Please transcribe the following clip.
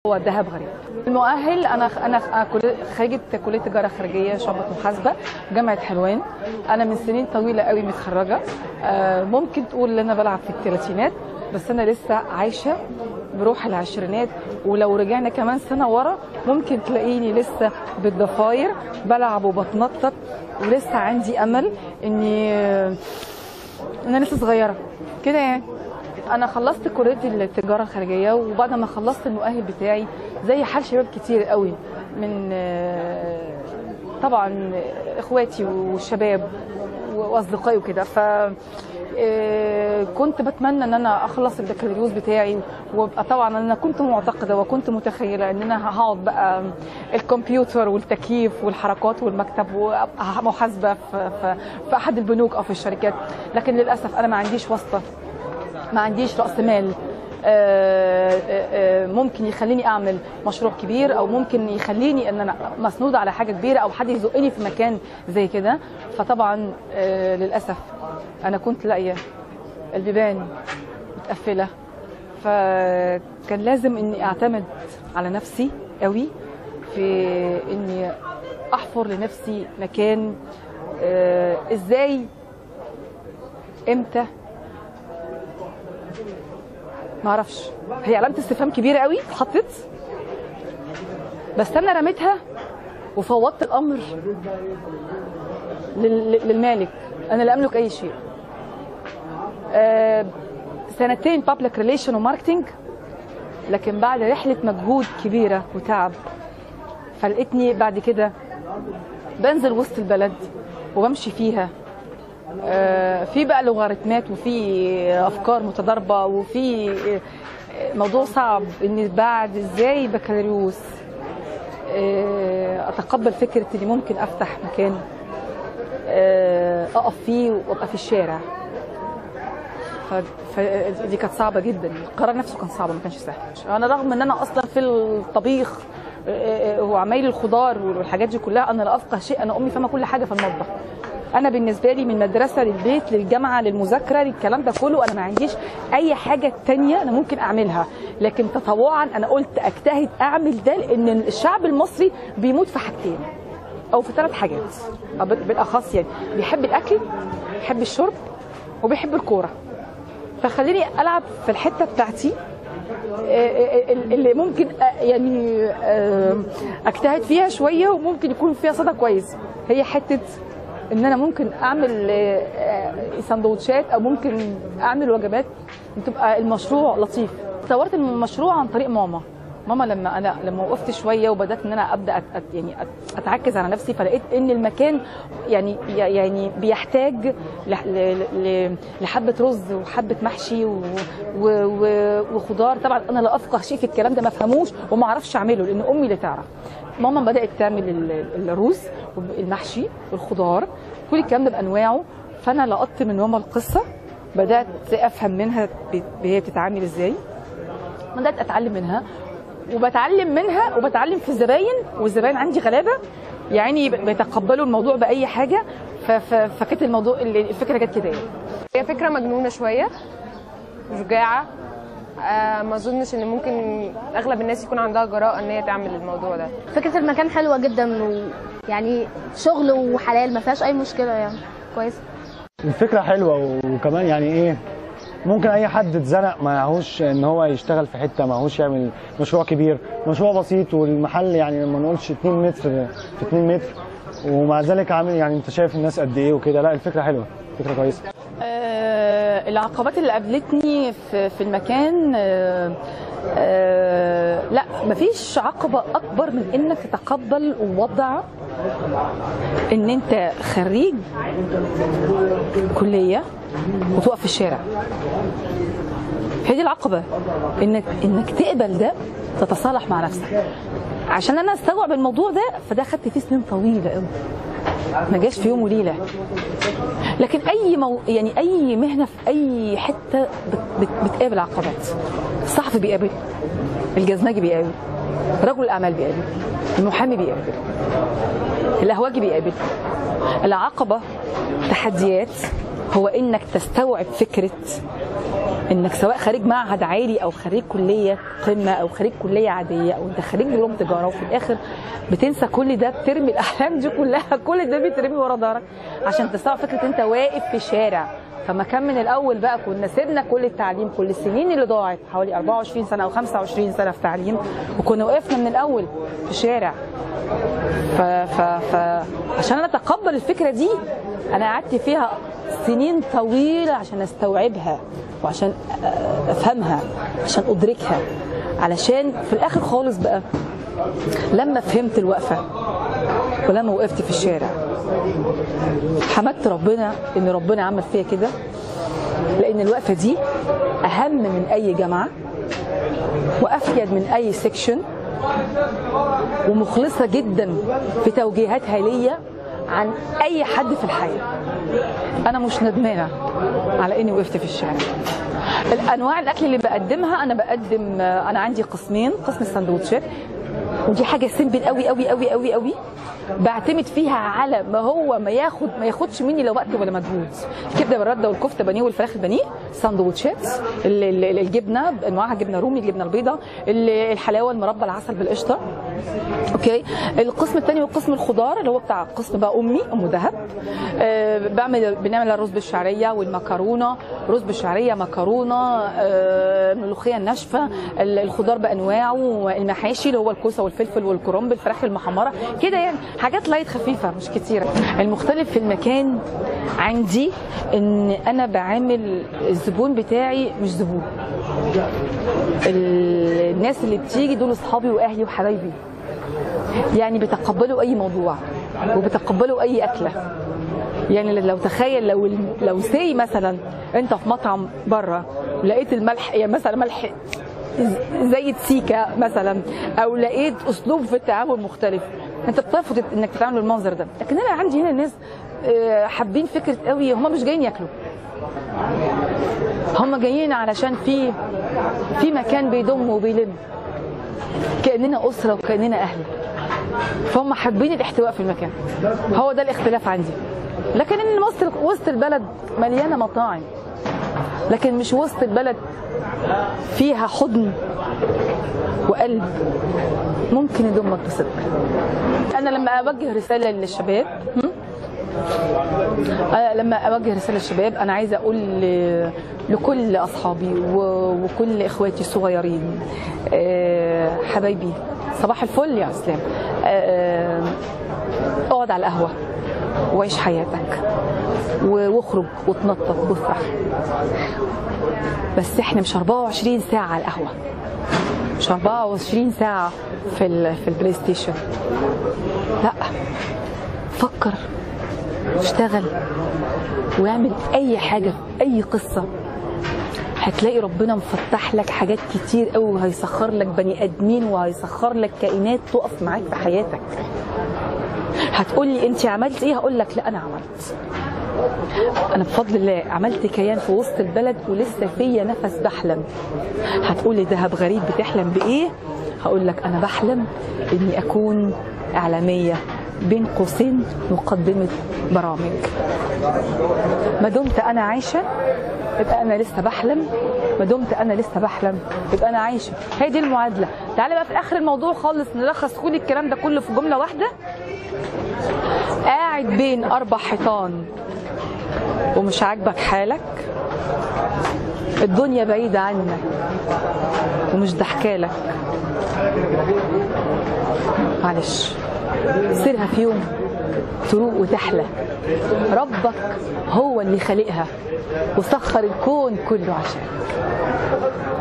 هو الذهب غريب المؤهل انا انا خريجه كليه تجاره خارجيه شعبه محاسبه جامعه حلوان انا من سنين طويله قوي متخرجه ممكن تقول ان انا بلعب في الثلاثينات بس انا لسه عايشه بروح العشرينات ولو رجعنا كمان سنه ورا ممكن تلاقيني لسه بالضفاير بلعب وبتنطط ولسه عندي امل اني انا لسه صغيره كده يعني انا خلصت كليه التجاره الخارجيه وبعد ما خلصت المؤهل بتاعي زي حال شباب كتير قوي من طبعا اخواتي والشباب واصدقائي وكده ف كنت بتمنى ان انا اخلص البكالوريوس بتاعي وابقى طبعا انا كنت معتقده وكنت متخيله ان انا هقعد بقى الكمبيوتر والتكييف والحركات والمكتب وابقى محاسبه في, في احد البنوك او في الشركات لكن للاسف انا ما عنديش واسطه ما عنديش راس مال ممكن يخليني اعمل مشروع كبير او ممكن يخليني ان انا مسنوده على حاجه كبيره او حد يزقني في مكان زي كده فطبعا للاسف انا كنت لاقيه البيبان متقفله فكان لازم اني اعتمد على نفسي قوي في اني احفر لنفسي مكان ازاي امتى ما اعرفش هي علامه استفهام كبيره قوي اتحطت بس انا رميتها وفوضت الامر للمالك انا لا املك اي شيء أه سنتين بابليك ريليشن وماركتنج لكن بعد رحله مجهود كبيره وتعب فلقيتني بعد كده بنزل وسط البلد وبمشي فيها في بقى لوغاريتمات وفي افكار متضاربه وفي موضوع صعب ان بعد ازاي بكالوريوس اتقبل فكره اني ممكن افتح مكان اقف فيه وابقى في الشارع فدي كانت صعبه جدا القرار نفسه كان صعب ما كانش سهل انا رغم ان انا اصلا في الطبيخ وعمايل الخضار والحاجات دي كلها انا لا افقه شيء انا امي فاهمه كل حاجه في المطبخ انا بالنسبه لي من مدرسه للبيت للجامعه للمذاكره للكلام ده كله انا ما عنديش اي حاجه تانية انا ممكن اعملها لكن تطوعا انا قلت اجتهد اعمل ده لان الشعب المصري بيموت في حاجتين او في ثلاث حاجات بالاخص يعني بيحب الاكل بيحب الشرب وبيحب الكوره فخليني العب في الحته بتاعتي اللي ممكن يعني اجتهد فيها شويه وممكن يكون فيها صدى كويس هي حته ان انا ممكن اعمل سندوتشات او ممكن اعمل وجبات تبقى المشروع لطيف طورت المشروع عن طريق ماما ماما لما انا لما وقفت شويه وبدات ان انا ابدا أت يعني اتعكز على نفسي فلقيت ان المكان يعني يعني بيحتاج لحبه رز وحبه محشي وخضار طبعا انا لا افقه شيء في الكلام ده ما افهموش وما اعرفش اعمله لان امي اللي تعرف ماما بدات تعمل الرز والمحشي والخضار كل الكلام ده بانواعه فانا لقطت من ماما القصه بدات افهم منها هي بتتعامل ازاي بدات اتعلم منها وبتعلم منها وبتعلم في الزباين والزباين عندي غلابه يعني بيتقبلوا الموضوع باي حاجه فكانت الموضوع الفكره جت كده هي فكره مجنونه شويه شجاعه آه ما اظنش ان ممكن اغلب الناس يكون عندها جراءه ان هي تعمل الموضوع ده فكره المكان حلوه جدا ويعني شغل وحلال ما فيهاش اي مشكله يعني كويس الفكره حلوه وكمان يعني ايه ممكن اي حد اتزنق معهوش ان هو يشتغل في حته معهوش يعمل مشروع كبير مشروع بسيط والمحل يعني ما نقولش 2 متر في 2 متر ومع ذلك عامل يعني انت شايف الناس قد ايه وكده لا الفكره حلوه فكره كويسه آه العقبات اللي قابلتني في, في المكان آه آه لا مفيش عقبة أكبر من إنك تتقبل وضع إن أنت خريج كلية وتقف في الشارع هي دي العقبة إنك إنك تقبل ده تتصالح مع نفسك عشان أنا أستوعب الموضوع ده فده خدت فيه سنين طويلة قوي ما جاش في يوم وليله لكن اي مو... يعني اي مهنه في اي حته بت... بت... بتقابل عقبات الصحفي بيقابل الجزمجي بيقابل رجل الاعمال بيقابل المحامي بيقابل القهوجي بيقابل العقبه تحديات هو انك تستوعب فكره انك سواء خريج معهد عالي او خريج كليه قمه او خريج كليه عاديه او انت خريج دبلوم تجاره وفي الاخر بتنسى كل ده بترمي الاحلام دي كلها كل ده بيترمي ورا ظهرك عشان تستوعب فكره انت واقف في شارع فما كان من الاول بقى كنا سيبنا كل التعليم كل السنين اللي ضاعت حوالي 24 سنه او 25 سنه في تعليم وكنا وقفنا من الاول في شارع ف ف ف عشان انا اتقبل الفكره دي انا قعدت فيها سنين طويله عشان استوعبها وعشان افهمها عشان ادركها علشان في الاخر خالص بقى لما فهمت الوقفه ولما وقفت في الشارع حمدت ربنا ان ربنا عمل فيا كده لان الوقفه دي اهم من اي جامعه وافيد من اي سيكشن ومخلصه جدا في توجيهاتها ليا عن اي حد في الحياه انا مش ندمانه على اني وقفت في الشارع الانواع الاكل اللي بقدمها انا بقدم انا عندي قسمين قسم السندوتشات ودي حاجه سيمبل قوي قوي قوي قوي قوي بعتمد فيها على ما هو ما ياخد ما ياخدش مني لا وقت ولا مجهود الكبده بالرده والكفته بانيه والفراخ البانيه ساندوتشات ال- ال- الجبنه انواعها جبنه رومي الجبنه البيضاء ال- الحلاوه المربى العسل بالقشطه اوكي القسم الثاني هو قسم الخضار اللي هو بتاع قسم بقى امي ام دهب آه بعمل بنعمل الرز بالشعريه والمكرونه رز بالشعريه مكرونه آه الملوخيه الناشفه ال- الخضار بانواعه المحاشي اللي هو الكوسه والفلفل والكرنب الفراخ المحمره كده يعني حاجات لايت خفيفه مش كتيره المختلف في المكان عندي ان انا بعامل الزبون بتاعي مش زبون ال- الناس اللي بتيجي دول اصحابي واهلي وحبايبي يعني بيتقبلوا اي موضوع وبيتقبلوا اي اكله يعني لو تخيل لو لو سي مثلا انت في مطعم بره لقيت الملح يعني مثلا ملح زي سيكا مثلا او لقيت اسلوب في التعامل مختلف انت بترفض انك تتعامل بالمنظر ده لكن انا عندي هنا ناس آه، حابين فكره قوي هم مش جايين ياكلوا هم جايين علشان في في مكان بيضم وبيلم كاننا اسره وكاننا اهل فهم حابين الاحتواء في المكان هو ده الاختلاف عندي لكن ان وسط وسط البلد مليانه مطاعم لكن مش وسط البلد فيها حضن وقلب ممكن يضمك بصدق انا لما اوجه رساله للشباب هم؟ أنا لما اوجه رساله للشباب انا عايزه اقول ل- لكل اصحابي و- وكل اخواتي الصغيرين آه، حبايبي صباح الفل يا اسلام آه، اقعد على القهوه وعيش حياتك و- واخرج وتنطط وافرح بس احنا مش 24 ساعه على القهوه مش 24 ساعه في ال- في البلاي ستيشن لا فكر واشتغل واعمل اي حاجه اي قصه هتلاقي ربنا مفتح لك حاجات كتير قوي وهيسخر لك بني ادمين وهيسخر لك كائنات تقف معاك في حياتك هتقول لي انت عملت ايه هقول لك لا انا عملت انا بفضل الله عملت كيان في وسط البلد ولسه فيا نفس بحلم هتقولي دهب غريب بتحلم بايه هقول لك انا بحلم اني اكون اعلاميه بين قوسين مقدمه برامج ما دمت انا عايشه يبقى انا لسه بحلم ما دمت انا لسه بحلم يبقى انا عايشه هي دي المعادله تعالى بقى في اخر الموضوع خالص نلخص كل الكلام ده كله في جمله واحده قاعد بين اربع حيطان ومش عاجبك حالك الدنيا بعيدة عنك ومش ضحكالك معلش سيرها في يوم تروق وتحلى ربك هو اللي خالقها وسخر الكون كله عشانك